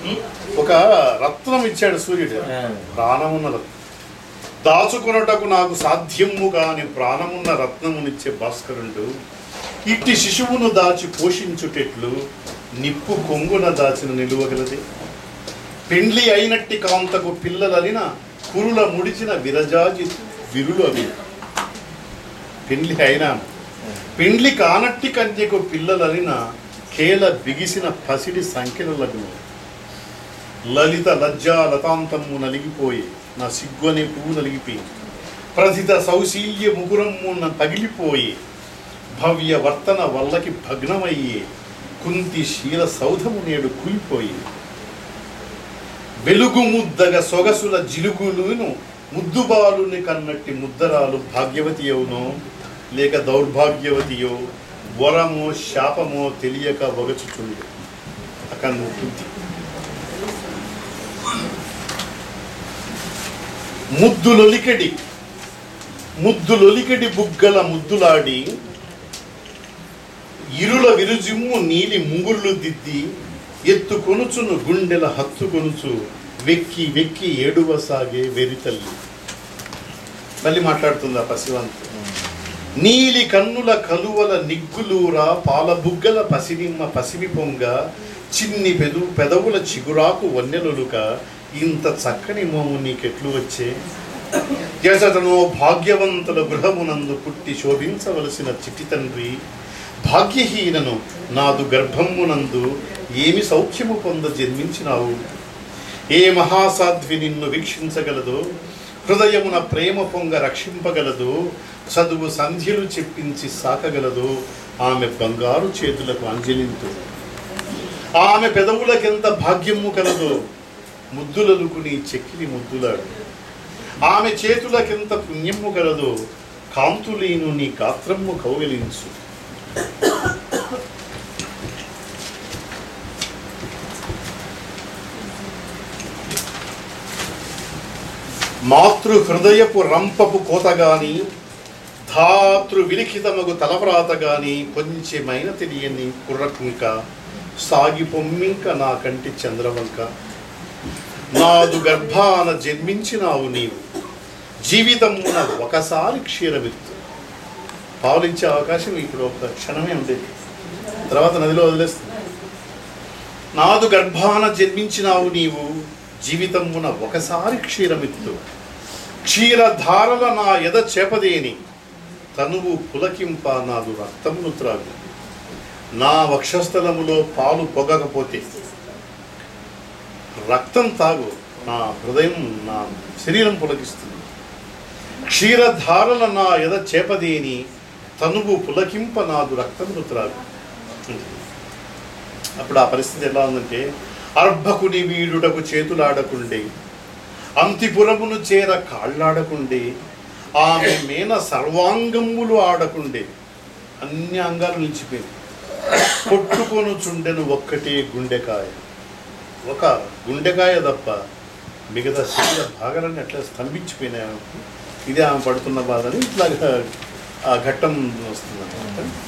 ఒక రత్నం ఇచ్చాడు సూర్యుడు ఆ. ప్రాణమున్న రత్నం దాచుకొనుటకు నాకు సాధ్యము కాని ప్రాణమున్న రత్నమునిచ్చే భాస్కరుడు ఇట్టి శిశువును దాచి పోషించుటెట్లు నిప్పు కొంగున దాచిన నిలువగలది పెండ్లి అయినట్టి కాంతకు పిల్లలనిన కురుల ముడిచిన విరజాజి విరులు అవి పెండ్లి అయినా పెండ్లి కానట్టి కన్యకు పిల్లలనిన కేల బిగిసిన పసిడి సంఖ్యలకు లలిత లజ్జా లతాంతము నలిగిపోయి నా సిగ్గు అనే పువ్వు నలిగిపోయి ప్రథిత సౌశీల్య ముగురమ్మున పగిలిపోయి భవ్య వర్తన వల్లకి భగ్నమయ్యి కుంతి శీల సౌధము నేడు కూలిపోయి వెలుగు ముద్దగ సొగసుల జిలుగులును ముద్దుబాలుని కన్నట్టి ముద్దరాలు భాగ్యవతి అవునో లేక దౌర్భాగ్యవతియో వరమో శాపమో తెలియక వగచుచుండు అక్కడ కుంతి ముద్దులొలికెడి ముద్దులొలికెడి బుగ్గల ముద్దులాడి ఇరుల విరుజిమ్ము నీలి ముంగుళ్ళు దిద్ది ఎత్తు కొనుచును గుండెల హత్తు కొనుచు వెక్కి వెక్కి ఏడువసాగే వెరితల్లి మళ్ళీ మాట్లాడుతుందా పసివంతు నీలి కన్నుల కలువల నిగ్గులూరా పాల బుగ్గల పసినిమ్మ పసిమి పొంగ చిన్ని పెదు పెదవుల చిగురాకు వన్నెలొలుక ఇంత చక్కని మోము నీకెట్లు వచ్చే యశతనో భాగ్యవంతుల గృహమునందు పుట్టి శోభించవలసిన చిట్టి తండ్రి భాగ్యహీనను నాదు గర్భమునందు ఏమి సౌఖ్యము పొంద జన్మించినావు ఏ మహాసాధ్వి నిన్ను వీక్షించగలదో హృదయమున ప్రేమ పొంగ రక్షింపగలదో చదువు సంధ్యలు చెప్పించి సాకగలదో ఆమె బంగారు చేతులకు అంజలింతు ఆమె పెదవులకెంత భాగ్యము కలదో ముద్దులలుకు నీ చెక్కిలి ముద్దులాడు ఆమె చేతులకెంత పుణ్యము కలదో కాంతులీను నీ గాత్రము కౌగిలించు మాతృ హృదయపు రంపపు కోతగాని ధాతృ విలిఖితమగు తలవ్రాత గాని కొంచెమైన తెలియని కుర్రకుంక సాగి పొమ్మింక నా కంటి చంద్రవంక నాదు గర్భాన జన్మించినావు నీవు జీవితమున ఒకసారి క్షీరమిత్తు పావులించే అవకాశం ఇప్పుడు ఒక క్షణమే ఉండేది తర్వాత నదిలో వదిలేస్తుంది నాదు గర్భాన జన్మించినావు నీవు జీవితమున ఒకసారి క్షీరమిత్తు క్షీరధారల నా ఎద చేపదేని తనువు పులకింప నాదు రక్తమును త్రాగు నా వక్షస్థలములో పాలు పొగకపోతే రక్తం తాగు నా హృదయం నా శరీరం పులకిస్తుంది క్షీరధారల నా ఎద చేపదేని తనువు పులకింప నాదు రక్తమును త్రాగు అప్పుడు ఆ పరిస్థితి ఎలా ఉందంటే అర్భకుని వీడుటకు చేతులాడకుండే అంతిపురమును చేర కాళ్ళాడకుండే ఆమె మేన సర్వాంగములు ఆడకుండే అన్ని అంగాలు నిలిచిపోయింది కొట్టుకొను చుండెను ఒక్కటే గుండెకాయ ఒక గుండెకాయ తప్ప మిగతా శరీర భాగాలన్నీ అట్లా స్తంభించిపోయినాయి ఆమెకు. ఇదే ఆమె పడుతున్న బాధని ఇట్లాగా ఆ ఘట్టం వస్తుంది